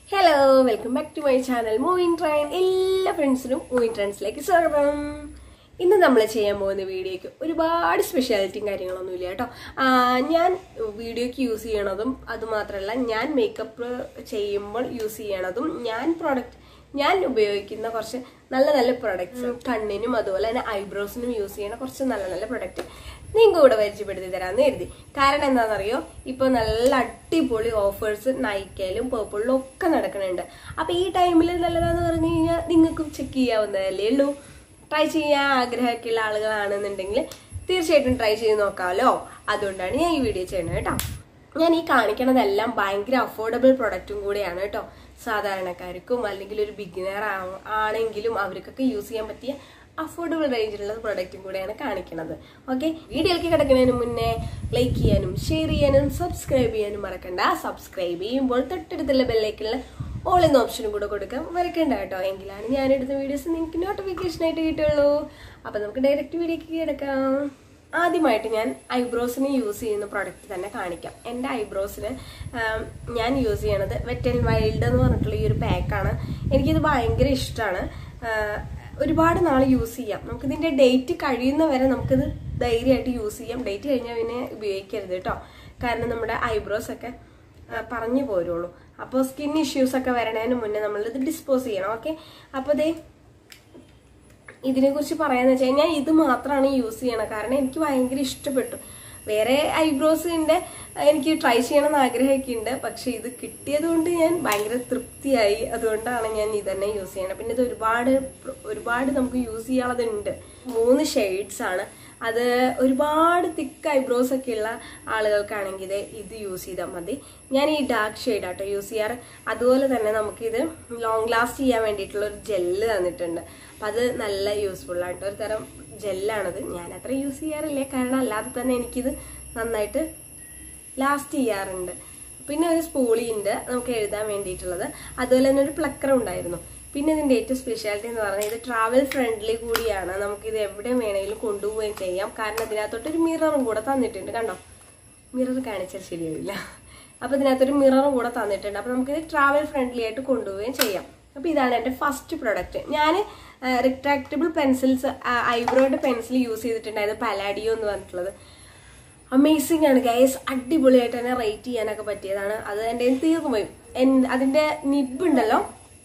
Hello welcome back to my channel moving train എല്ലാ ഫ്രണ്ട്സിനും moving ട്രെൻഡ്സിലേക്ക് സ്വാഗതം ഇന്ന് നമ്മൾ ചെയ്യാൻ പോകുന്ന വീഡിയോയ്ക്ക് ഒരുപാട് സ്പെഷ്യാലിറ്റിയും കാര്യങ്ങളൊന്നും ഇല്ല കേട്ടോ ആ, ഞാൻ വീഡിയോയ്ക്ക് യൂസ് ചെയ്യണതും അതുമാത്രമല്ല ഞാൻ മേക്കപ്പ് ചെയ്യുമ്പോൾ യൂസ് ചെയ്യണതും ഞാൻ പ്രോഡക്റ്റ് ഞാൻ ഉപയോഗിക്കുന്ന കുറച്ച് നല്ല നല്ല പ്രൊഡക്ട്സ് കണ്ണിനും അതുപോലെ തന്നെ ഐബ്രോസിനും യൂസ് ചെയ്യുന്ന കുറച്ച് നല്ല നല്ല പ്രൊഡക്റ്റ് നിങ്ങൾക്ക് കൂടെ പരിചയപ്പെടുത്തി തരാമെന്ന് കരുതി കാരണം എന്താണെന്നറിയോ ഇപ്പൊ നല്ല അടിപൊളി ഓഫേഴ്സ് നൈക്കയിലും പേർപ്പിളിലും ഒക്കെ നടക്കുന്നുണ്ട് അപ്പൊ ഈ ടൈമിൽ നല്ലതാന്ന് പറഞ്ഞു കഴിഞ്ഞാൽ നിങ്ങൾക്കും ചെക്ക് ചെയ്യാവുന്നതല്ലേ ഉള്ളൂ ട്രൈ ചെയ്യാൻ ആഗ്രഹമൊക്കെയുള്ള ആളുകളാണെന്നുണ്ടെങ്കിൽ തീർച്ചയായിട്ടും ട്രൈ ചെയ്ത് നോക്കാമല്ലോ അതുകൊണ്ടാണ് ഞാൻ ഈ വീഡിയോ ചെയ്യുന്നത് കേട്ടോ ഞാൻ ഈ കാണിക്കണതെല്ലാം ഭയങ്കര അഫോർഡബിൾ പ്രൊഡക്റ്റും കൂടെയാണ് കേട്ടോ സാധാരണക്കാർക്കും അല്ലെങ്കിൽ ഒരു ബിഗിനർ ആണെങ്കിലും അവർക്കൊക്കെ യൂസ് ചെയ്യാൻ പറ്റിയ അഫോർഡബിൾ റേഞ്ചിലുള്ള പ്രൊഡക്റ്റും കൂടെയാണ് കാണിക്കുന്നത് ഓക്കെ വീഡിയോയിലേക്ക് കിടക്കുന്നതിന് മുന്നേ ലൈക്ക് ചെയ്യാനും ഷെയർ ചെയ്യാനും സബ്സ്ക്രൈബ് ചെയ്യാനും മറക്കണ്ട സബ്സ്ക്രൈബ് ചെയ്യുമ്പോൾ തൊട്ടടുത്തുള്ള ബെല്ലൈക്കുള്ള ഓൾ എന്ന ഓപ്ഷനും കൂടെ കൊടുക്കാം വരക്കണ്ട കേട്ടോ എങ്കിലാണ് ഞാൻ എടുത്ത വീഡിയോസ് നിങ്ങൾക്ക് നോട്ടിഫിക്കേഷൻ ആയിട്ട് കിട്ടുള്ളൂ അപ്പൊ നമുക്ക് ഡയറക്റ്റ് വീഡിയോക്ക് കിടക്കാം ആദ്യമായിട്ട് ഞാൻ ഐബ്രോസിന് യൂസ് ചെയ്യുന്ന പ്രൊഡക്റ്റ് തന്നെ കാണിക്കാം എൻ്റെ ഐബ്രോസിന് ഞാൻ യൂസ് ചെയ്യണത് വെറ്റ് ആൻഡ് വൈൽഡ് എന്ന് പറഞ്ഞിട്ടുള്ള ഈ ഒരു പാക്കാണ് എനിക്കിത് ഭയങ്കര ഇഷ്ടമാണ് ഒരുപാട് നാൾ യൂസ് ചെയ്യാം നമുക്കിതിൻ്റെ ഡേറ്റ് കഴിയുന്ന വരെ നമുക്കിത് ധൈര്യമായിട്ട് യൂസ് ചെയ്യാം ഡേറ്റ് കഴിഞ്ഞാൽ പിന്നെ ഉപയോഗിക്കരുത് കേട്ടോ കാരണം നമ്മുടെ ഐബ്രോസ് ഒക്കെ ആ, പറഞ്ഞു പോരുള്ളൂ അപ്പോൾ സ്കിൻ ഇഷ്യൂസ് ഒക്കെ വരണതിന് മുന്നേ നമ്മളിത് ഡിസ്പോസ് ചെയ്യണം ഓക്കെ അപ്പോൾ ദേ ഇതിനെ കുറിച്ച് പറയാന്ന് വെച്ച് കഴിഞ്ഞാൽ ഇത് മാത്രമാണ് യൂസ് ചെയ്യണത് കാരണം എനിക്ക് ഭയങ്കര ഇഷ്ടപ്പെട്ടു വേറെ ഐബ്രോസിന്റെ എനിക്ക് ട്രൈ ചെയ്യണമെന്ന് ആഗ്രഹമൊക്കെ ഉണ്ട് പക്ഷെ ഇത് കിട്ടിയത് കൊണ്ട് ഞാൻ ഭയങ്കര തൃപ്തിയായി അതുകൊണ്ടാണ് ഞാൻ ഇത് തന്നെ യൂസ് ചെയ്യണത് പിന്നെ ഇത് ഒരുപാട് പ്ര- ഒരുപാട് നമുക്ക് യൂസ് ചെയ്യാനുള്ളതുണ്ട് മൂന്ന് ഷെയ്ഡ്സ് ആണ് അത് ഒരുപാട് തിക്ക് ഐബ്രോസ് ഒക്കെ ഉള്ള ആളുകൾക്കാണെങ്കിൽ ഇത് ഇത് യൂസ് ചെയ്താൽ മതി ഞാൻ ഈ ഡാർക്ക് ഷെയ്ഡ് ആട്ടോ യൂസ് ചെയ്യാറ് അതുപോലെ തന്നെ നമുക്കിത് ലോങ് ലാസ്റ്റ് ചെയ്യാൻ വേണ്ടിയിട്ടുള്ള ഒരു ജെല്ല് തന്നിട്ടുണ്ട് അപ്പം അത് നല്ല യൂസ്ഫുൾ ആയിട്ട് ഒരു തരം ജെല്ലാണത് ഞാൻ അത്ര യൂസ് ചെയ്യാറില്ല കാരണം അല്ലാതെ തന്നെ എനിക്കിത് നന്നായിട്ട് ലാസ്റ്റ് ചെയ്യാറുണ്ട് പിന്നെ ഒരു സ്പൂളി ഉണ്ട് നമുക്ക് എഴുതാൻ വേണ്ടിയിട്ടുള്ളത് അതുപോലെ തന്നെ ഒരു പ്ലക്കർ ഉണ്ടായിരുന്നു പിന്നെ ഇതിന്റെ ഏറ്റവും സ്പെഷ്യാലിറ്റി എന്ന് പറഞ്ഞാൽ ഇത് ട്രാവൽ ഫ്രണ്ട്ലി കൂടിയാണ് നമുക്കിത് എവിടെ വേണമെങ്കിലും കൊണ്ടുപോവുകയും ചെയ്യാം കാരണം ഇതിനകത്തോട്ട് ഒരു മിററും കൂടെ തന്നിട്ടുണ്ട് കണ്ടോ മിറർ കാണിച്ചാൽ ശരിയാവില്ല അപ്പൊ ഇതിനകത്തൊരു മിററും കൂടെ തന്നിട്ടുണ്ട് അപ്പൊ നമുക്കിത് ട്രാവൽ ഫ്രണ്ട്ലി ആയിട്ട് കൊണ്ടുപോവുകയും ചെയ്യാം അപ്പൊ ഇതാണ് എന്റെ ഫസ്റ്റ് പ്രൊഡക്റ്റ് ഞാൻ റിട്രാക്റ്റബിൾ പെൻസിൽസ് ഐബ്രോയുടെ പെൻസിൽ യൂസ് ചെയ്തിട്ടുണ്ടായത് പലാഡിയോ എന്ന് പറഞ്ഞിട്ടുള്ളത് അമേസിംഗ് ആണ് ഗൈസ് അടിപൊളിയായിട്ട് തന്നെ റേറ്റ് ചെയ്യാനൊക്കെ പറ്റിയതാണ് അത് എൻ്റെ കയ്യിൽ തീർന്നു പോയി എൻ- അതിന്റെ നിബ് ഉണ്ടല്ലോ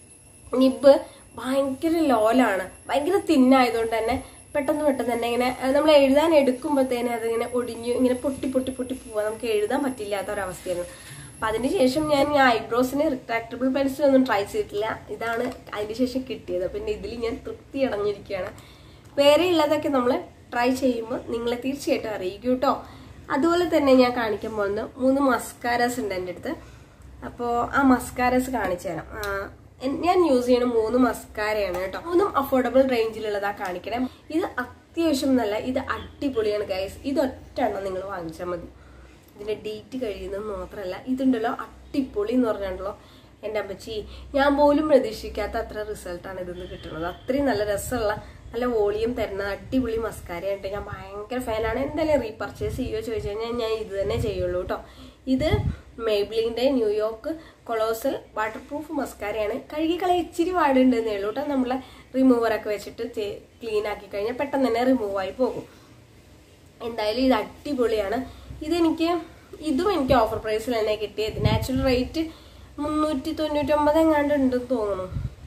നിബ് ഭയങ്കര ലോലാണ് ഭയങ്കര തിന്നായതുകൊണ്ട് തന്നെ പെട്ടെന്ന് പെട്ടെന്ന് തന്നെ ഇങ്ങനെ നമ്മൾ എഴുതാൻ എടുക്കുമ്പോഴത്തേനെ അതിങ്ങനെ ഒടിഞ്ഞു ഇങ്ങനെ പൊട്ടി പൊട്ടി പൊട്ടി പോവാ നമുക്ക് എഴുതാൻ പറ്റില്ലാത്ത ഒരവസ്ഥയായിരുന്നു അപ്പൊ അതിന് ശേഷം ഞാൻ ഈ ഐബ്രോസിന് റിട്രാക്റ്റബിൾ പെൻസിൽ ഒന്നും ട്രൈ ചെയ്തിട്ടില്ല ഇതാണ് അതിന് ശേഷം കിട്ടിയത് പിന്നെ ഇതിൽ ഞാൻ തൃപ്തി അടഞ്ഞിരിക്കുകയാണ് വേറെ ഉള്ളതൊക്കെ നമ്മൾ ട്രൈ ചെയ്യുമ്പോൾ നിങ്ങളെ തീർച്ചയായിട്ടും അറിയിക്കും കേട്ടോ അതുപോലെ തന്നെ ഞാൻ കാണിക്കാൻ പോകുന്ന മൂന്ന് മസ്കാരാസ് ഉണ്ട് എൻ്റെ അടുത്ത് അപ്പോൾ ആ മസ്കാരസ് കാണിച്ചു തരാം ആ, എൻ- ഞാൻ യൂസ് ചെയ്യുന്ന മൂന്ന് മസ്കാരയാണ് കേട്ടോ മൂന്നും അഫോർഡബിൾ റേഞ്ചിലുള്ളതാ കാണിക്കണേ ഇത് അത്യാവശ്യം നല്ല ഇത് അടിപൊളിയാണ് ഗൈസ് ഇത് ഒറ്റ എണ്ണം നിങ്ങൾ വാങ്ങിച്ചാൽ മതി ഇതിന്റെ ഡേറ്റ് കഴിയുന്നത് മാത്രമല്ല ഇതുണ്ടല്ലോ അടിപൊളി എന്ന് പറഞ്ഞാണല്ലോ എൻ്റെ അമ്മച്ചി ഞാൻ പോലും പ്രതീക്ഷിക്കാത്ത അത്ര റിസൾട്ടാണ് ഇതിന്ന് കിട്ടുന്നത് അത്രയും നല്ല രസമുള്ള നല്ല വോളിയം തരുന്ന അടിപൊളി മസ്കാരയായിട്ട് ഞാൻ ഭയങ്കര ഫാനാണ് എന്തായാലും റീപർച്ചേസ് ചെയ്യുമോ ചോദിച്ചു കഴിഞ്ഞാൽ ഞാൻ ഇത് തന്നെ ചെയ്യുള്ളൂ കേട്ടോ ഇത് മെയ്ബ്ലിൻ്റെ ന്യൂയോർക്ക് കൊളോസൽ വാട്ടർ പ്രൂഫ് മസ്കാരയാണ് കഴുകി കളി ഇച്ചിരി പാടുണ്ട് എന്നേ ഉള്ളൂ കേട്ടോ നമ്മളെ റിമൂവറൊക്കെ വെച്ചിട്ട് ക്ലീൻ ആക്കി കഴിഞ്ഞാൽ പെട്ടെന്ന് തന്നെ റിമൂവ് ആയി പോകും എന്തായാലും ഇത് അടിപൊളിയാണ് ഇതെനിക്ക് ഇതും എനിക്ക് ഓഫർ പ്രൈസിൽ തന്നെ കിട്ടിയത് നാച്ചുറൽ റേറ്റ് മുന്നൂറ്റി തൊണ്ണൂറ്റൊമ്പത് എങ്ങാണ്ട് ഉണ്ടെന്ന് തോന്നുന്നു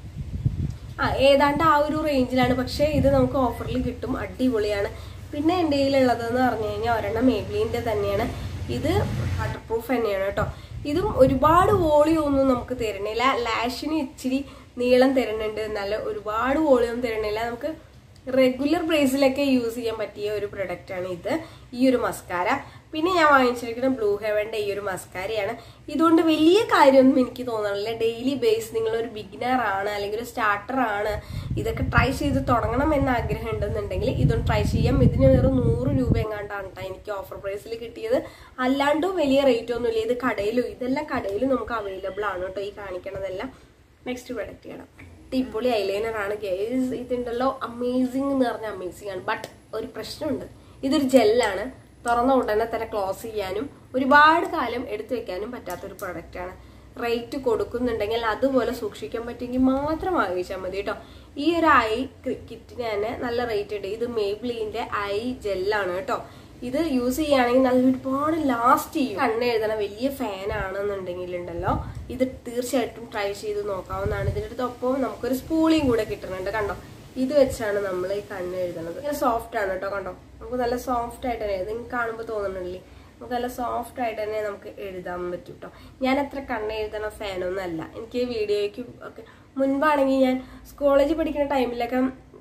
ആ ഏതാണ്ട് ആ ഒരു റേഞ്ചിലാണ് പക്ഷേ ഇത് നമുക്ക് ഓഫറിൽ കിട്ടും അടിപൊളിയാണ് പിന്നെ എൻ്റെ കയ്യിലുള്ളതെന്ന് പറഞ്ഞു കഴിഞ്ഞാൽ ഒരെണ്ണം മേബ്ലിൻ്റെ തന്നെയാണ് ഇത് വാട്ടർ പ്രൂഫ് തന്നെയാണ് കേട്ടോ ഇതും ഒരുപാട് വോളിയം ഒന്നും നമുക്ക് തരണില്ല ലാഷിന് ഇച്ചിരി നീളം തരുന്നുണ്ട് നല്ല ഒരുപാട് വോളിയം തരണില്ല നമുക്ക് റെഗുലർ ബ്രേസിലൊക്കെ യൂസ് ചെയ്യാൻ പറ്റിയ ഒരു പ്രൊഡക്റ്റ് ആണ് ഇത് ഈ ഒരു മസ്കാര പിന്നെ ഞാൻ വാങ്ങിച്ചിരിക്കുന്ന ബ്ലൂ ഹെവന്റെ ഈ ഒരു മസ്കാരയാണ് ഇതുകൊണ്ട് വലിയ കാര്യമൊന്നും എനിക്ക് തോന്നണില്ല ഡെയിലി ബേസ് നിങ്ങൾ ഒരു ബിഗിനർ ആണ് അല്ലെങ്കിൽ ഒരു സ്റ്റാർട്ടർ ആണ് ഇതൊക്കെ ട്രൈ ചെയ്ത് തുടങ്ങണം എന്ന ആഗ്രഹം ഉണ്ടെന്നുണ്ടെങ്കിൽ ഇതൊന്ന് ട്രൈ ചെയ്യാം ഇതിന് വെറും നൂറ് രൂപ എങ്ങാണ്ടാണ് കേട്ടോ എനിക്ക് ഓഫർ പ്രൈസിൽ കിട്ടിയത് അല്ലാണ്ടും വലിയ റേറ്റ് ഒന്നുമില്ല ഇത് കടയിലും ഇതെല്ലാം കടയിലും നമുക്ക് അവൈലബിൾ ആണ് കേട്ടോ ഈ കാണിക്കണതെല്ലാം നെക്സ്റ്റ് പ്രൊഡക്റ്റ് ചെയ്യണം അടിപൊളി ഐലൈനർ ആണ് ഗേസ് ഇതുണ്ടല്ലോ അമേസിംഗ് എന്ന് പറഞ്ഞാൽ അമേസിംഗ് ആണ് ബട്ട് ഒരു പ്രശ്നമുണ്ട് ഇതൊരു ജെല്ലാണ് തുറന്ന ഉടനെ തന്നെ ക്ലോസ് ചെയ്യാനും ഒരുപാട് കാലം എടുത്തു വെക്കാനും പറ്റാത്തൊരു പ്രൊഡക്റ്റ് ആണ് റേറ്റ് കൊടുക്കുന്നുണ്ടെങ്കിൽ അതുപോലെ സൂക്ഷിക്കാൻ പറ്റുമെങ്കിൽ മാത്രം വാങ്ങിച്ചാൽ മതി കേട്ടോ ഈ ഒരു ഐ കിറ്റിന് തന്നെ നല്ല റേറ്റ് ഉണ്ട് ഇത് മേബ്ലിന്റെ ഐ ജെല്ലാണ് കേട്ടോ ഇത് യൂസ് ചെയ്യുകയാണെങ്കിൽ നല്ല ഒരുപാട് ലാസ്റ്റ് ചെയ്യും കണ്ണ് എഴുതണ വലിയ ഫാൻ ആണെന്നുണ്ടെങ്കിൽ ഉണ്ടല്ലോ ഇത് തീർച്ചയായിട്ടും ട്രൈ ചെയ്ത് നോക്കാവുന്നതാണ് ഇതിൻ്റെ അടുത്തൊപ്പം നമുക്കൊരു സ്പൂളിയും കൂടെ കിട്ടുന്നുണ്ട് കണ്ടോ ഇത് വെച്ചാണ് നമ്മൾ ഈ കണ്ണ് എഴുതണത് ഇങ്ങനെ സോഫ്റ്റ് ആണ് കേട്ടോ കണ്ടോ നമുക്ക് നല്ല സോഫ്റ്റ് ആയിട്ട് തന്നെ നിങ്ങൾക്ക് കാണുമ്പോൾ തോന്നുന്നില്ലേ നമുക്ക് നല്ല സോഫ്റ്റ് ആയിട്ട് തന്നെ നമുക്ക് എഴുതാൻ പറ്റും കേട്ടോ ഞാൻ അത്ര കണ്ണ് എഴുതണ ഫാനൊന്നും അല്ല എനിക്ക് വീഡിയോയ്ക്ക് ഒക്കെ മുൻപാണെങ്കിൽ ഞാൻ കോളേജിൽ പഠിക്കുന്ന ടൈമിലൊക്കെ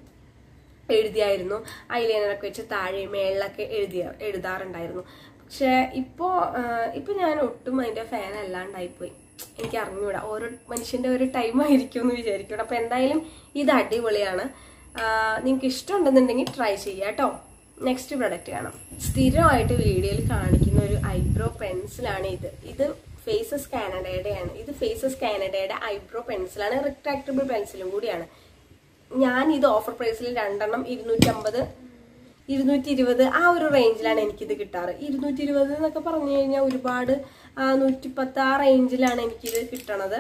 എഴുതിയായിരുന്നു ഐലൈനറൊക്കെ വെച്ച് താഴെ മേളിലൊക്കെ എഴുതിയ എഴുതാറുണ്ടായിരുന്നു പക്ഷെ ഇപ്പോൾ ഇപ്പോൾ ഞാൻ ഒട്ടും അതിൻ്റെ ഫാൻ അല്ലാണ്ടായിപ്പോയി എനിക്ക് അറിഞ്ഞൂടാ ഓരോ മനുഷ്യൻ്റെ ഒരു ടൈം ആയിരിക്കും എന്ന് വിചാരിക്കും അപ്പോൾ എന്തായാലും ഇത് അടിപൊളിയാണ് നിങ്ങൾക്ക് ഇഷ്ടമുണ്ടെന്നുണ്ടെങ്കിൽ ട്രൈ ചെയ്യുക കേട്ടോ നെക്സ്റ്റ് പ്രൊഡക്റ്റ് കാണാം സ്ഥിരമായിട്ട് വീഡിയോയിൽ കാണിക്കുന്ന ഒരു ഐബ്രോ പെൻസിലാണ് ഇത് ഇത് ഫേസസ് കാനഡയുടെയാണ് ഇത് ഫേസസ് കാനഡയുടെ ഐബ്രോ പെൻസിലാണ് റിട്രാക്റ്റബിൾ പെൻസിലും കൂടിയാണ് ഞാൻ ഇത് ഓഫർ പ്രൈസിൽ രണ്ടെണ്ണം ഇരുന്നൂറ്റമ്പത് ഇരുന്നൂറ്റി ഇരുപത് ആ ഒരു റേഞ്ചിലാണ് എനിക്കിത് കിട്ടാറ് ഇരുന്നൂറ്റി ഇരുപത് എന്നൊക്കെ പറഞ്ഞു കഴിഞ്ഞാൽ ഒരുപാട് നൂറ്റിപ്പത്ത് ആ റേഞ്ചിലാണ് എനിക്കിത് കിട്ടണത്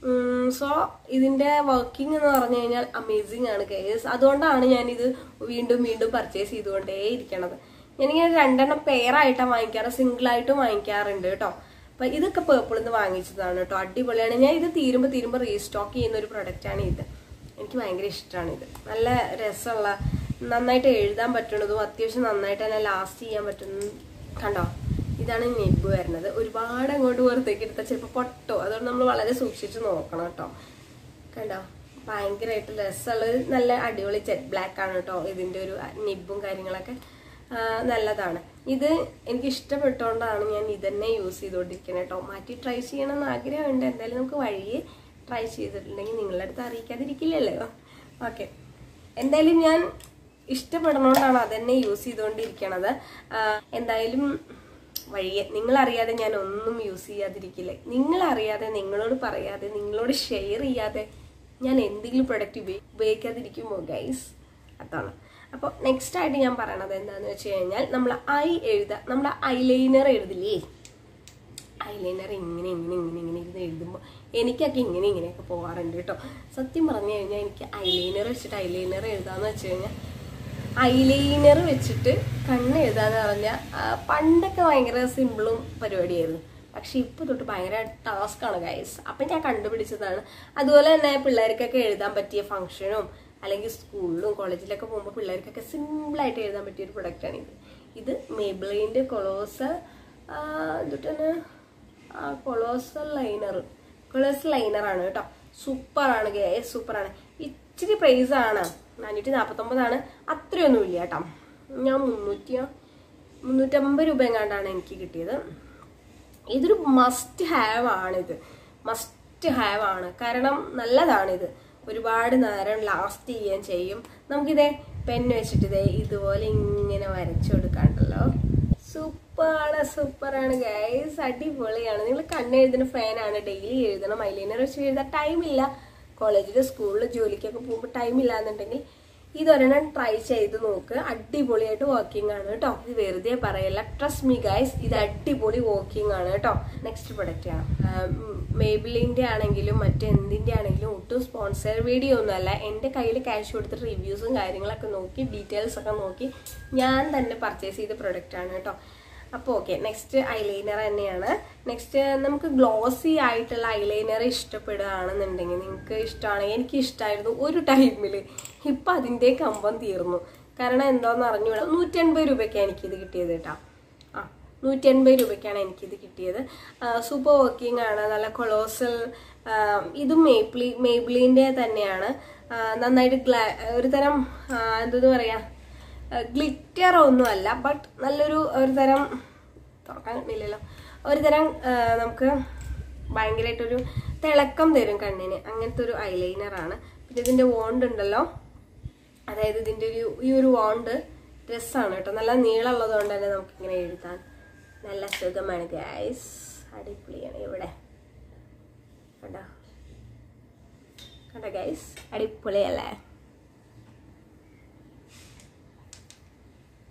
സോ ഇതിന്റെ വർക്കിംഗ് എന്ന് പറഞ്ഞു കഴിഞ്ഞാൽ അമേസിങ് ആണ് കേസ് അതുകൊണ്ടാണ് ഞാനിത് വീണ്ടും വീണ്ടും പർച്ചേസ് ചെയ്തുകൊണ്ടേ ഇരിക്കണത് ഞാനിങ്ങനെ രണ്ടെണ്ണം പെയറായിട്ടാണ് വാങ്ങിക്കാറ് സിംഗിൾ ആയിട്ടും വാങ്ങിക്കാറുണ്ട് കേട്ടോ അപ്പൊ ഇതൊക്കെ പേർപ്പിളിൽ നിന്ന് വാങ്ങിച്ചതാണ് കേട്ടോ അടിപൊളിയാണ് ഞാൻ ഇത് തീരുമ്പോൾ തീരുമ്പോൾ റീസ്റ്റോക്ക് ചെയ്യുന്ന ഒരു പ്രൊഡക്റ്റാണ് ഇത് എനിക്ക് ഭയങ്കര ഇഷ്ടമാണ് ഇത് നല്ല രസമുള്ള നന്നായിട്ട് എഴുതാൻ പറ്റുന്നതും അത്യാവശ്യം നന്നായിട്ട് തന്നെ ലാസ്റ്റ് ചെയ്യാൻ പറ്റുന്ന കണ്ടോ ഇതാണ് നെബ് വരുന്നത് ഒരുപാട് അങ്ങോട്ട് പുറത്തേക്ക് എടുത്താൽ ചിലപ്പോൾ പൊട്ടോ അതുകൊണ്ട് നമ്മൾ വളരെ സൂക്ഷിച്ച് നോക്കണം കേട്ടോ കണ്ടോ ഭയങ്കരമായിട്ട് രസമുള്ള ഒരു നല്ല അടിപൊളി ജെറ്റ് ബ്ലാക്ക് ആണ് കേട്ടോ ഇതിൻ്റെ ഒരു നിബും കാര്യങ്ങളൊക്കെ ആ, നല്ലതാണ് ഇത് എനിക്ക് ഇഷ്ടപ്പെട്ടുകൊണ്ടാണ് ഞാൻ ഇതന്നെ യൂസ് ചെയ്തുകൊണ്ടിരിക്കുന്നത് കേട്ടോ മാറ്റി ട്രൈ ചെയ്യണമെന്ന് ആഗ്രഹമുണ്ട് എന്തായാലും നമുക്ക് വഴിയെ ട്രൈ ചെയ്തിട്ടുണ്ടെങ്കിൽ നിങ്ങളുടെ അടുത്ത് അറിയിക്കാതിരിക്കില്ലല്ലോ ഓക്കെ എന്തായാലും ഞാൻ ഇഷ്ടപ്പെടുന്നതുകൊണ്ടാണ് അതന്നെ യൂസ് ചെയ്തുകൊണ്ടിരിക്കണത് ആ, എന്തായാലും വഴിയെ നിങ്ങളറിയാതെ ഞാൻ ഒന്നും യൂസ് ചെയ്യാതിരിക്കില്ല നിങ്ങളറിയാതെ നിങ്ങളോട് പറയാതെ നിങ്ങളോട് ഷെയർ ചെയ്യാതെ ഞാൻ എന്തെങ്കിലും പ്രൊഡക്റ്റ് ഉപയോഗി ഉപയോഗിക്കാതിരിക്കുമോ ഗൈസ് അതാണ് അപ്പോൾ നെക്സ്റ്റ് ആയിട്ട് ഞാൻ പറയണത് എന്താന്ന് വെച്ച് കഴിഞ്ഞാൽ നമ്മൾ ഐ എഴുതാ നമ്മൾ ഐലൈനർ എഴുതില്ലേ ഐലൈനർ ഇങ്ങനെ ഇങ്ങനെ ഇങ്ങനെ ഇങ്ങനെ ഇരുന്ന് എഴുതുമ്പോൾ എനിക്കൊക്കെ ഇങ്ങനെ ഇങ്ങനെയൊക്കെ പോകാറുണ്ട് കേട്ടോ സത്യം പറഞ്ഞു കഴിഞ്ഞാൽ എനിക്ക് ഐലൈനർ വെച്ചിട്ട് ഐലൈനർ എഴുതാന്ന് വെച്ച് കഴിഞ്ഞാൽ ഐലൈനർ വെച്ചിട്ട് കണ്ണ് എഴുതാന്ന് പറഞ്ഞാൽ ആ, പണ്ടൊക്കെ ഭയങ്കര സിമ്പിളും പരിപാടിയായിരുന്നു പക്ഷെ ഇപ്പൊ തൊട്ട് ഭയങ്കര ടാസ്ക് ആണ് ഗൈസ് അപ്പം ഞാൻ കണ്ടുപിടിച്ചതാണ് അതുപോലെ തന്നെ പിള്ളേർക്കൊക്കെ എഴുതാൻ പറ്റിയ ഫംഗ്ഷനും അല്ലെങ്കിൽ സ്കൂളിലും കോളേജിലൊക്കെ പോകുമ്പോൾ പിള്ളേർക്കൊക്കെ സിമ്പിളായിട്ട് എഴുതാൻ പറ്റിയ ഒരു പ്രൊഡക്റ്റാണ് ഇത് ഇത് മേബിളിൻ്റെ കൊളോസ് എന്നിട്ടാണ് ആ കൊളോസൽ ലൈനർ കൊളോസൽ ലൈനറാണ് കേട്ടോ സൂപ്പറാണ് ഗേ സൂപ്പറാണ് ഇച്ചിരി പ്രൈസ് ആണ് നാനൂറ്റി നാൽപ്പത്തൊമ്പതാണ് അത്രയൊന്നും ഇല്ല കേട്ടോ ഞാൻ മുന്നൂറ്റിയോ മുന്നൂറ്റമ്പത് രൂപ എങ്ങാണ്ടാണ് എനിക്ക് കിട്ടിയത് ഇതൊരു മസ്റ്റ് ഹാവ് ആണിത് മസ്റ്റ് ഹാവ് ആണ് കാരണം നല്ലതാണിത് ഒരുപാട് നേരം ലാസ്റ്റ് ചെയ്യാൻ ചെയ്യും നമുക്കിതേ പെന്ന് വെച്ചിട്ട് ഇതേ ഇതുപോലെ ഇങ്ങനെ വരച്ചു കൊടുക്കാണ്ടല്ലോ സൂപ്പറാണ് സൂപ്പറാണ് ഗൈസ് അടിപൊളിയാണ് നിങ്ങൾ കണ്ണെഴുതുന്ന ഫാനാണ് ഡെയിലി എഴുതണം ഐലൈനർ വെച്ച് എഴുതാൻ ടൈമില്ല കോളേജിൽ സ്കൂളിൽ ജോലിക്കൊക്കെ പോകുമ്പോൾ ടൈമില്ല എന്നുണ്ടെങ്കിൽ ഇതൊരെണ്ണം ട്രൈ ചെയ്ത് നോക്ക് അടിപൊളിയായിട്ട് വർക്കിംഗ് ആണ് കേട്ടോ ഇത് വെറുതെ പറയല്ല ട്രസ്റ്റ് മീ ഗൈസ് ഇത് അടിപൊളി വർക്കിംഗ് ആണ് കേട്ടോ നെക്സ്റ്റ് പ്രൊഡക്റ്റ് ആണ് മേബിളിന്റെ ആണെങ്കിലും മറ്റെന്തിന്റെ ആണെങ്കിലും ഒട്ടും സ്പോൺസർ വീഡിയോ ഒന്നുമല്ല എൻ്റെ കയ്യിൽ ക്യാഷ് കൊടുത്തിട്ട് റിവ്യൂസും കാര്യങ്ങളൊക്കെ നോക്കി ഡീറ്റെയിൽസ് ഒക്കെ നോക്കി ഞാൻ തന്നെ പർച്ചേസ് ചെയ്ത പ്രൊഡക്റ്റ് ആണ് കേട്ടോ അപ്പോൾ ഓക്കെ നെക്സ്റ്റ് ഐലൈനർ തന്നെയാണ് നെക്സ്റ്റ് നമുക്ക് ഗ്ലോസി ആയിട്ടുള്ള ഐലൈനർ ഇഷ്ടപ്പെടുകയാണെന്നുണ്ടെങ്കിൽ നിങ്ങൾക്ക് ഇഷ്ടമാണെങ്കിൽ എനിക്ക് ഇഷ്ടമായിരുന്നു ഒരു ടൈമിൽ ഇപ്പം അതിൻ്റെ കമ്പം തീർന്നു കാരണം എന്താണെന്ന് അറിഞ്ഞൂടാ നൂറ്റൻപത് രൂപയ്ക്കാണ് എനിക്കിത് കിട്ടിയത് കേട്ടോ ആ നൂറ്റൻപത് രൂപയ്ക്കാണ് എനിക്കിത് കിട്ടിയത് സൂപ്പർ വർക്കിംഗ് ആണ് നല്ല കൊളോസൽ ഇതും മേപ്ലി മേബ്ലിൻ്റെ തന്നെയാണ് ആ, നന്നായിട്ട് ഗ്ലാ ഒരു തരം ആ, എന്തെന്ന് പറയാ ഗ്ലിറ്റർ ഒന്നുമല്ല ബട്ട് നല്ലൊരു ഒരു തരം തുറക്കാൻ കിട്ടില്ലല്ലോ ഒരു തരം ആ, നമുക്ക് ഭയങ്കരമായിട്ടൊരു തിളക്കം തരും കണ്ണിന് അങ്ങനത്തെ ഒരു ഐലൈനർ ആണ് പിന്നെ ഇതിന്റെ വോണ്ട് ഉണ്ടല്ലോ അതായത് ഇതിന്റെ ഒരു ഈ ഒരു വോണ്ട് രസമാണ് കേട്ടോ നല്ല നീളമുള്ളത് കൊണ്ട് തന്നെ നമുക്ക് ഇങ്ങനെ എഴുതാൻ നല്ല സുഖമാണ് ഗൈസ് അടിപൊളിയാണ് ഇവിടെ കണ്ടോ കണ്ടോ ഗൈസ് അടിപൊളിയല്ലേ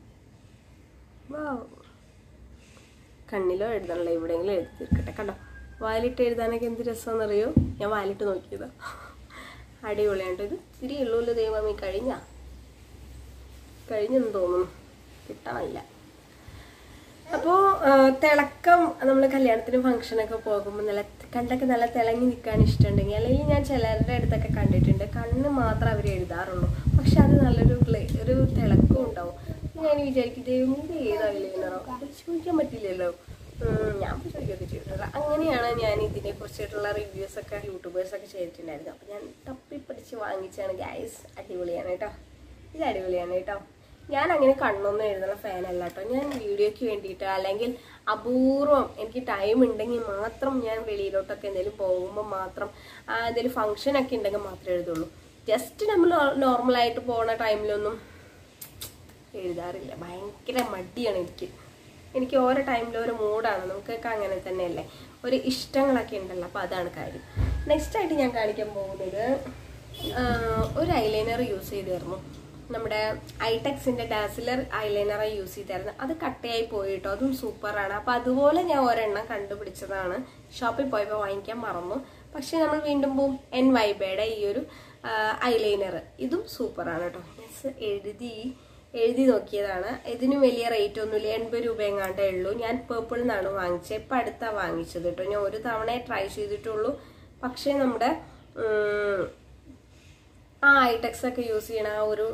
Wow. കണ്ണിലോ എഴുതണല്ലോ എവിടെയെങ്കിലും എഴുതി തീർക്കട്ടെ കണ്ടോ വാലിട്ട് എഴുതാനൊക്കെ എന്ത് രസമെന്നറിയോ ഞാൻ വാലിട്ട് നോക്കിയതാ അടിപൊളിയാണ് ഇത് ഇത്തിരി ഉള്ളൂല്ലോ ദൈവമേ കഴിഞ്ഞ കഴിഞ്ഞെന്ന് തോന്നുന്നു കിട്ടണില്ല അപ്പോൾ തിളക്കം നമ്മൾ കല്യാണത്തിന് ഫംഗ്ഷനൊക്കെ പോകുമ്പോൾ നല്ല കണ്ടൊക്കെ നല്ല തിളങ്ങി നിൽക്കാൻ ഇഷ്ടമുണ്ടെങ്കിൽ അല്ലെങ്കിൽ ഞാൻ ചിലരുടെ അടുത്തൊക്കെ കണ്ടിട്ടുണ്ട് കണ്ണ് മാത്രം അവർ എഴുതാറുള്ളൂ പക്ഷെ അത് നല്ലൊരു ഗ്ലേ ഒരു തിളക്കം ഉണ്ടാവും ഞാൻ വിചാരിക്കും ദൈവം ഇത് ഏത് ഐലൈനറോ അത് ചോദിക്കാൻ പറ്റില്ലല്ലോ ഉം, ഞാൻ പോയി ചോദിക്കുകയൊക്കെ ചെയ്തിട്ടുണ്ട് അങ്ങനെയാണ് ഞാൻ ഇതിനെ കുറിച്ചിട്ടുള്ള റിവ്യൂസ് ഒക്കെ യൂട്യൂബേഴ്സ് ഒക്കെ ചെയ്തിട്ടുണ്ടായിരുന്നു അപ്പം ഞാൻ തപ്പി പഠിച്ച് വാങ്ങിച്ചാണ് ഗൈസ് അടിപൊളിയാണ് കേട്ടോ ഇത് അടിപൊളിയാണ് കേട്ടോ ഞാൻ അങ്ങനെ കണ്ണൊന്നും എഴുതുന്ന ഫാനല്ല കേട്ടോ ഞാൻ വീഡിയോയ്ക്ക് വേണ്ടിയിട്ട് അല്ലെങ്കിൽ അപൂർവം എനിക്ക് ടൈം ഉണ്ടെങ്കിൽ മാത്രം ഞാൻ വെളിയിലോട്ടൊക്കെ എന്തെങ്കിലും പോകുമ്പോൾ മാത്രം ആ, എന്തെങ്കിലും ഫംഗ്ഷൻ ഒക്കെ ഉണ്ടെങ്കിൽ മാത്രമേ എഴുതുള്ളൂ ജസ്റ്റ് നമ്മൾ നോർമലായിട്ട് പോണ ടൈമിലൊന്നും എഴുതാറില്ല ഭയങ്കര മടിയാണ് എനിക്ക് എനിക്ക് ഓരോ ടൈമിൽ ഓരോ മൂഡാണ് നമുക്കൊക്കെ അങ്ങനെ തന്നെയല്ലേ ഒരു ഇഷ്ടങ്ങളൊക്കെ ഉണ്ടല്ലോ അപ്പോൾ അതാണ് കാര്യം നെക്സ്റ്റ് ആയിട്ട് ഞാൻ കാണിക്കാൻ പോകുന്നത് ആ, ഒരു ഐലൈനർ യൂസ് ചെയ്തായിരുന്നു നമ്മുടെ ഐടെക്സിന്റെ ഡാസിലർ ഐലൈനർ യൂസ് ചെയ്തായിരുന്നു അത് കട്ടയായി പോയി കേട്ടോ അതും സൂപ്പറാണ് അപ്പോൾ അതുപോലെ ഞാൻ ഒരെണ്ണം കണ്ടുപിടിച്ചതാണ് ഷോപ്പിൽ പോയപ്പോൾ വാങ്ങിക്കാൻ മറന്നു പക്ഷെ നമ്മൾ വീണ്ടും പോവും എൻ വൈബയുടെ ഈ ഒരു ഐലൈനർ ഇതും സൂപ്പറാണ് കേട്ടോ യെസ് എഴുതി എഴുതി നോക്കിയതാണ് ഇതിന് വലിയ റേറ്റ് ഒന്നുമില്ല എൺപത് രൂപ എങ്ങാണ്ടേ ഉള്ളൂ ഞാൻ പേർപ്പിൾ നിന്നാണ് വാങ്ങിച്ചത് ഇപ്പം അടുത്താണ് വാങ്ങിച്ചത് കേട്ടോ ഞാൻ ഒരു തവണ ട്രൈ ചെയ്തിട്ടുള്ളൂ പക്ഷേ നമ്മുടെ ഉം, ആ ഐടെക്സ് ഒക്കെ യൂസ് ചെയ്യണ ആ ഒരു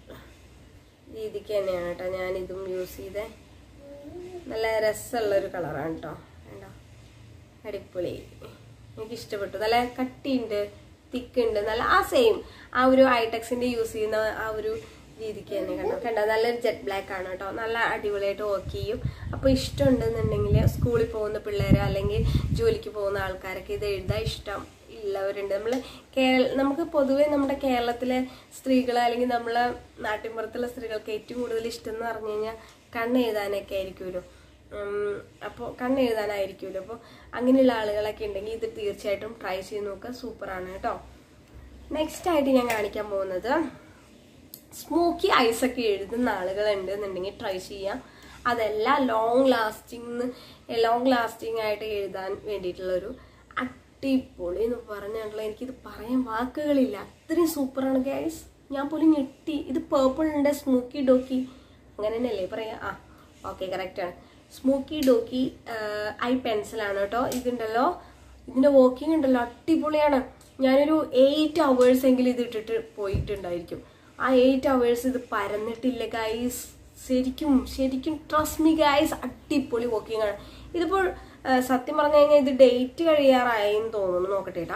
രീതിക്ക് തന്നെയാണ് കേട്ടോ ഞാൻ ഇതും യൂസ് ചെയ്തേ നല്ല രസമുള്ള ഒരു കളറാണ് കേട്ടോ വേണ്ട അടിപൊളി എനിക്ക് ഇഷ്ടപ്പെട്ടു നല്ല കട്ടിയുണ്ട് തിക്കുണ്ട് നല്ല ആ സെയിം ആ ഒരു ഐടെക്സിന്റെ യൂസ് ചെയ്യുന്ന ആ ഒരു രീതിക്ക് തന്നെ കണ്ടോ കണ്ടോ നല്ലൊരു ജെറ്റ് ബ്ലാക്ക് ആണ് കേട്ടോ നല്ല അടിപൊളിയായിട്ട് വർക്ക് ചെയ്യും അപ്പോൾ ഇഷ്ടമുണ്ടെന്നുണ്ടെങ്കിൽ സ്കൂളിൽ പോകുന്ന പിള്ളേർ അല്ലെങ്കിൽ ജോലിക്ക് പോകുന്ന ആൾക്കാരൊക്കെ ഇത് എഴുതാൻ ഇഷ്ടം ഉള്ളവരുണ്ട് നമ്മൾ കേരള നമുക്ക് പൊതുവേ നമ്മുടെ കേരളത്തിലെ സ്ത്രീകൾ അല്ലെങ്കിൽ നമ്മളെ നാട്ടിൻപുറത്തുള്ള സ്ത്രീകൾക്ക് ഏറ്റവും കൂടുതൽ ഇഷ്ടം എന്ന് പറഞ്ഞു കഴിഞ്ഞാൽ കണ്ണ് എഴുതാനൊക്കെ ആയിരിക്കുമല്ലോ അപ്പോൾ കണ്ണ് എഴുതാനായിരിക്കുമല്ലോ അപ്പോൾ അങ്ങനെയുള്ള ആളുകളൊക്കെ ഉണ്ടെങ്കിൽ ഇത് തീർച്ചയായിട്ടും ട്രൈ ചെയ്ത് നോക്കുക സൂപ്പറാണ് കേട്ടോ നെക്സ്റ്റ് ആയിട്ട് ഞാൻ കാണിക്കാൻ പോകുന്നത് സ്മോക്കി ഐസ് ഒക്കെ എഴുതുന്ന ആളുകളുണ്ട് എന്നുണ്ടെങ്കിൽ ട്രൈ ചെയ്യാം അതല്ല ലോങ് ലാസ്റ്റിംഗ് ലോങ് ലാസ്റ്റിംഗ് ആയിട്ട് എഴുതാൻ വേണ്ടിയിട്ടുള്ള ഒരു അടിപൊളി എന്ന് പറഞ്ഞിട്ടുള്ള എനിക്കിത് പറയാൻ വാക്കുകളില്ല അത്രയും സൂപ്പറാണ് ഗൈസ് ഞാൻ പോലും ഞെട്ടി ഇത് പേർപ്പിളിൻ്റെ സ്മോക്കി ഡോക്കി അങ്ങനെ തന്നെയല്ലേ പറയാ ആ ഓക്കെ കറക്റ്റാണ് സ്മോക്കി ഡോക്കി ഐ പെൻസിലാണ് കേട്ടോ ഇതുണ്ടല്ലോ ഇതിന്റെ വർക്കിംഗ് ഉണ്ടല്ലോ അടിപൊളിയാണ് ഞാനൊരു എയ്റ്റ് അവേഴ്സ് എങ്കിലും ഇത് ഇട്ടിട്ട് പോയിട്ടുണ്ടായിരിക്കും ആ എയ്റ്റ് അവേഴ്സ് ഇത് പരന്നിട്ടില്ല ഗൈസ് ശരിക്കും ശരിക്കും ട്രസ്റ്റ് മീ ഗൈസ് അടിപൊളി വർക്കിംഗ് ആണ് ഇതിപ്പോൾ ആ, സത്യം പറഞ്ഞു കഴിഞ്ഞാൽ ഇത് ഡേറ്റ് കഴിയാറായെന്ന് തോന്നുന്നു നോക്കട്ടെ കേട്ടാ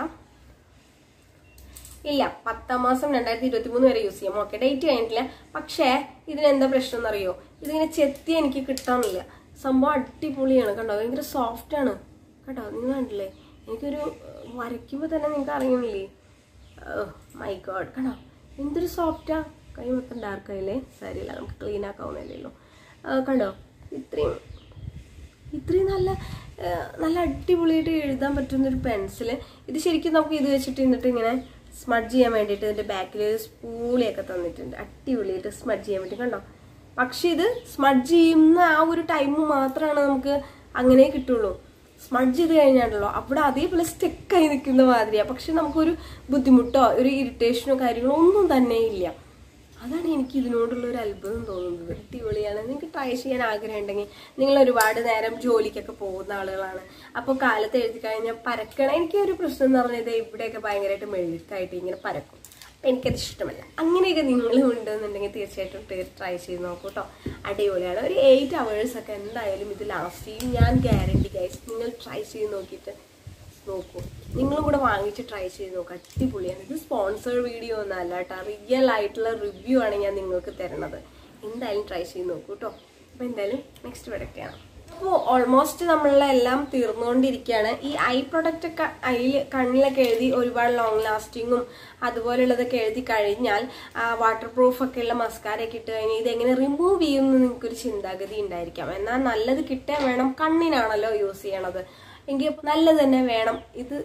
ഇല്ല പത്താം മാസം രണ്ടായിരത്തി ഇരുപത്തി മൂന്ന് വരെ യൂസ് ചെയ്യാം ഓക്കെ ഡേറ്റ് കഴിഞ്ഞിട്ടില്ല പക്ഷേ ഇതിനെന്താ പ്രശ്നം എന്നറിയോ ഇതിങ്ങനെ ചെത്തി എനിക്ക് കിട്ടാനില്ല സംഭവം അടിപൊളിയാണ് കണ്ടോ ഭയങ്കര സോഫ്റ്റ് ആണ് കേട്ടോ നിങ്ങൾ കണ്ടില്ലേ എനിക്കൊരു ഏഹ്, വരയ്ക്കുമ്പോൾ തന്നെ നിങ്ങൾക്ക് അറിയണില്ലേ മൈ ഗോഡ് കണ്ടോ എന്തൊരു സോഫ്റ്റാ കൈ മൊത്തം ഡാർക്ക് ആയില്ലേ സാരിയില്ല നമുക്ക് ക്ലീൻ ആക്കാവുന്നില്ലല്ലോ ആ, കണ്ടോ ഇത്രയും ഇത്രയും നല്ല ആ, നല്ല അടിപൊളിയായിട്ട് എഴുതാൻ പറ്റുന്ന ഒരു പെൻസിൽ ഇത് ശരിക്കും നമുക്ക് ഇത് വെച്ചിട്ട് എന്നിട്ട് ഇങ്ങനെ സ്മഡ്ജ് ചെയ്യാൻ വേണ്ടിയിട്ട് ഇതിന്റെ ബാക്കിൽ ഒരു സ്പൂളിയൊക്കെ തന്നിട്ടുണ്ട് അടിപൊളിയായിട്ട് സ്മഡ്ജ് ചെയ്യാൻ വേണ്ടി കണ്ടോ പക്ഷെ ഇത് സ്മഡ്ജ് ചെയ്യുന്ന ആ ഒരു ടൈം മാത്രമാണ് നമുക്ക് അങ്ങനെ കിട്ടുള്ളൂ സ്മഡ്ജ് ചെയ്ത് കഴിഞ്ഞാണല്ലോ അവിടെ അതേപോലെ സ്റ്റെക്കായി നിൽക്കുന്ന മാതിരിയാണ് പക്ഷെ നമുക്കൊരു ബുദ്ധിമുട്ടോ ഒരു ഇറിറ്റേഷനോ കാര്യങ്ങളോ ഒന്നും തന്നെ ഇല്ല അതാണ് എനിക്ക് ഇതിനോടുള്ള ഒരു അത്ഭുതം തോന്നുന്നത് അടിപൊളിയാണ് നിങ്ങൾക്ക് ട്രൈ ചെയ്യാൻ ആഗ്രഹം ഉണ്ടെങ്കിൽ നിങ്ങൾ ഒരുപാട് നേരം ജോലിക്കൊക്കെ പോകുന്ന ആളുകളാണ് അപ്പോൾ കാലത്ത് എഴുതി കഴിഞ്ഞാൽ പരക്കണം എനിക്ക് ഒരു പ്രശ്നം എന്ന് പറഞ്ഞത് ഇവിടെയൊക്കെ ഭയങ്കരമായിട്ട് മെഴുക്കായിട്ട് ഇങ്ങനെ പരക്കും അപ്പം എനിക്കത് ഇഷ്ടമല്ല അങ്ങനെയൊക്കെ നിങ്ങളും ഉണ്ടെന്നുണ്ടെങ്കിൽ തീർച്ചയായിട്ടും ട്രൈ ചെയ്ത് നോക്കൂ കേട്ടോ അടിപൊളിയാണ് ഒരു എയ്റ്റ് അവേഴ്സ് ഒക്കെ എന്തായാലും ഇത് ലാസ്റ്റ് ചെയ്യും ഞാൻ ഗ്യാരണ്ടി ഗൈസ് നിങ്ങൾ ട്രൈ ചെയ്ത് നോക്കിയിട്ട് നോക്കൂ നിങ്ങളും കൂടെ വാങ്ങിച്ച് ട്രൈ ചെയ്ത് നോക്കുക അടിപൊളിയാണ് ഇത് സ്പോൺസർ വീഡിയോ ഒന്നും അല്ല കേട്ടോ റിയൽ ആയിട്ടുള്ള റിവ്യൂ ആണ് ഞാൻ നിങ്ങൾക്ക് തരണത് എന്തായാലും ട്രൈ ചെയ്ത് നോക്കൂ കേട്ടോ അപ്പോൾ എന്തായാലും നെക്സ്റ്റ് പ്രൊഡക്റ്റ് ആണ് അപ്പോൾ ഓൾമോസ്റ്റ് നമ്മളെല്ലാം തീർന്നുകൊണ്ടിരിക്കുകയാണ് ഈ ഐ പ്രൊഡക്റ്റ് ഒക്കെ ഐയിൽ കണ്ണിലൊക്കെ എഴുതി ഒരുപാട് ലോങ് ലാസ്റ്റിങ്ങും അതുപോലെയുള്ളതൊക്കെ എഴുതി കഴിഞ്ഞാൽ വാട്ടർ പ്രൂഫ് ഒക്കെ ഉള്ള മസ്കാരയൊക്കെ ഇട്ട് കഴിഞ്ഞാൽ ഇതെങ്ങനെ റിമൂവ് ചെയ്യുമെന്ന് നിങ്ങൾക്കൊരു ചിന്താഗതി ഉണ്ടായിരിക്കാം എന്നാൽ നല്ലത് കിട്ടാൻ വേണം കണ്ണിനാണല്ലോ യൂസ് ചെയ്യണത് എങ്കിൽ നല്ലത് തന്നെ വേണം ഇത്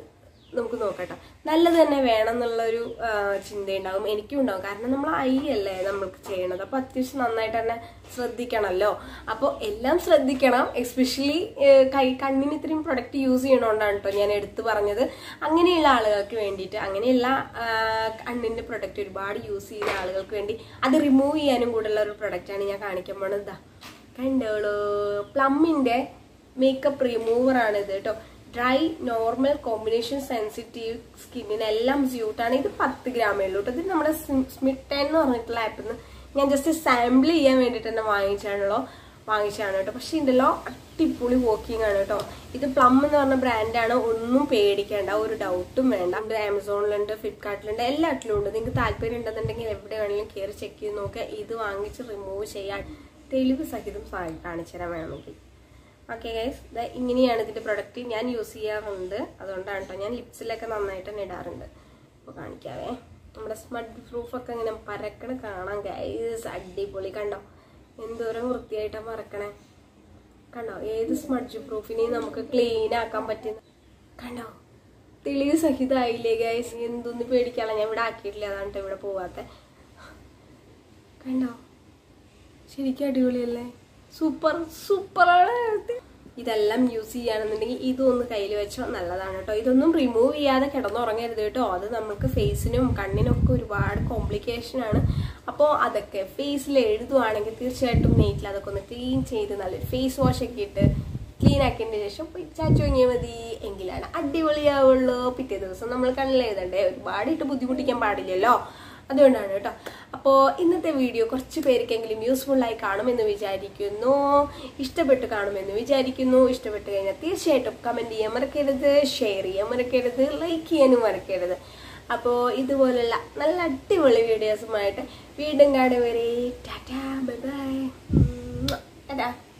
നമുക്ക് നോക്കട്ടോ നല്ലത് തന്നെ വേണം എന്നുള്ളൊരു ആ, ചിന്തയുണ്ടാവും എനിക്കും ഉണ്ടാവും കാരണം നമ്മൾ ഐ അല്ലേ നമ്മൾക്ക് ചെയ്യണത് അപ്പൊ അത്യാവശ്യം നന്നായിട്ട് തന്നെ ശ്രദ്ധിക്കണമല്ലോ അപ്പോൾ എല്ലാം ശ്രദ്ധിക്കണം എസ്പെഷ്യലി കൈ കണ്ണിന് ഇത്രയും പ്രൊഡക്റ്റ് യൂസ് ചെയ്യണോണ്ടാണ് കേട്ടോ ഞാൻ എടുത്തു പറഞ്ഞത് അങ്ങനെയുള്ള ആളുകൾക്ക് വേണ്ടിയിട്ട് അങ്ങനെയുള്ള ആ, കണ്ണിന്റെ പ്രൊഡക്റ്റ് ഒരുപാട് യൂസ് ചെയ്യുന്ന ആളുകൾക്ക് വേണ്ടി അത് റിമൂവ് ചെയ്യാനും കൂടെയുള്ള ഒരു പ്രൊഡക്റ്റാണ് ഞാൻ കാണിക്കാൻ പോണത് ഇതാ കണ്ടോളൂ പ്ലമ്മിന്റെ മേക്കപ്പ് റിമൂവർ ആണ് ഇത് കേട്ടോ ഡ്രൈ നോർമൽ കോമ്പിനേഷൻ സെൻസിറ്റീവ് സ്കിന്നിനെല്ലാം സ്യൂട്ടാണ് ഇത് പത്ത് ഗ്രാമേ ഉള്ളൂ കേട്ടോ ഇത് നമ്മുടെ സ്മിറ്റ് എന്ന് പറഞ്ഞിട്ടുള്ള ആപ്പിൽ നിന്ന് ഞാൻ ജസ്റ്റ് സാമ്പിൾ ചെയ്യാൻ വേണ്ടിയിട്ട് തന്നെ വാങ്ങിച്ചാണല്ലോ വാങ്ങിച്ചാണ് കേട്ടോ പക്ഷെ ഉണ്ടല്ലോ അടിപൊളി വോക്കിംഗ് ആണ് കേട്ടോ ഇത് പ്ലം എന്ന് പറഞ്ഞ ബ്രാൻഡാണ് ഒന്നും പേടിക്കേണ്ട ഒരു ഡൗട്ടും വേണ്ട ഇത് ആമസോണിലുണ്ട് ഫ്ലിപ്കാർട്ടിലുണ്ട് എല്ലാറ്റിലും ഉണ്ട് നിങ്ങൾക്ക് താല്പര്യം ഉണ്ടെന്നുണ്ടെങ്കിൽ എവിടെ വേണമെങ്കിലും കയറി ചെക്ക് ചെയ്ത് നോക്കുക ഇത് വാങ്ങിച്ച് റിമൂവ് ചെയ്യാൻ തെളിവ് സഹിതം സാ- കാണിച്ചു തരാൻ വേണമെങ്കിൽ ഓക്കെ ഗൈസ് ഇങ്ങനെയാണ് ഇതിന്റെ പ്രൊഡക്റ്റ് ഞാൻ യൂസ് ചെയ്യാറുണ്ട് അതുകൊണ്ടാണ് കേട്ടോ ഞാൻ ലിപ്സിലൊക്കെ നന്നായിട്ട് തന്നെ ഇടാറുണ്ട് അപ്പോൾ കാണിക്കാവേ നമ്മുടെ സ്മഡ് പ്രൂഫ് ഒക്കെ ഇങ്ങനെ പരക്കണ കാണാം ഗൈസ് അടിപൊളി കണ്ടോ എന്തോരം വൃത്തിയായിട്ടാണ് പരക്കണേ കണ്ടോ ഏത് സ്മഡ്ജ് പ്രൂഫിനെയും നമുക്ക് ക്ലീൻ ആക്കാൻ പറ്റുന്ന കണ്ടോ തെളിവ് സഹിതമായില്ലേ ഗൈസ് എന്തൊന്നും പേടിക്കാനുള്ള ഞാൻ ഇവിടെ ആക്കിയിട്ടില്ല അതാണ് ട്ടോ ഇവിടെ പോവാത്ത കണ്ടോ ശരിക്കും അടിപൊളിയല്ലേ സൂപ്പർ സൂപ്പറാണ് ഇതെല്ലാം യൂസ് ചെയ്യുകയാണെന്നുണ്ടെങ്കിൽ ഇതൊന്ന് കയ്യിൽ വെച്ചോ നല്ലതാണ് കേട്ടോ ഇതൊന്നും റിമൂവ് ചെയ്യാതെ കിടന്നുറങ്ങരുത് കേട്ടോ അത് നമുക്ക് ഫേസിനും കണ്ണിനും ഒക്കെ ഒരുപാട് കോംപ്ലിക്കേഷൻ ആണ് അപ്പോൾ അതൊക്കെ ഫേസിൽ എഴുതുവാണെങ്കിൽ തീർച്ചയായിട്ടും നെയ്റ്റിൽ അതൊക്കെ ഒന്ന് ക്ലീൻ ചെയ്ത് നല്ലൊരു ഫേസ് വാഷ് ഒക്കെ ഇട്ട് ക്ലീൻ ആക്കിയതിന് ശേഷം പോയി ചാച്ചു വാങ്ങിയാൽ മതി എങ്കിലാണ് അടിപൊളിയാവുള്ളൂ പിറ്റേ ദിവസം നമ്മൾ കണ്ണിൽ എഴുതണ്ടേ ഒരുപാട് ഇട്ട് ബുദ്ധിമുട്ടിക്കാൻ പാടില്ലല്ലോ അതുകൊണ്ടാണ് കേട്ടോ അപ്പോൾ ഇന്നത്തെ വീഡിയോ കുറച്ച് പേർക്കെങ്കിലും യൂസ്ഫുൾ ആയി കാണുമെന്ന് വിചാരിക്കുന്നു ഇഷ്ടപ്പെട്ട് കാണുമെന്ന് വിചാരിക്കുന്നു ഇഷ്ടപ്പെട്ട് കഴിഞ്ഞാൽ തീർച്ചയായിട്ടും കമൻറ്റ് ചെയ്യാൻ മറക്കരുത് ഷെയർ ചെയ്യാൻ മറക്കരുത് ലൈക്ക് ചെയ്യാനും മറക്കരുത് അപ്പോൾ ഇതുപോലുള്ള നല്ല അടിപൊളി വീഡിയോസുമായിട്ട് വീണ്ടും കാണുവരെ ടാറ്റാ ബൈ ബൈ ടാറ്റാ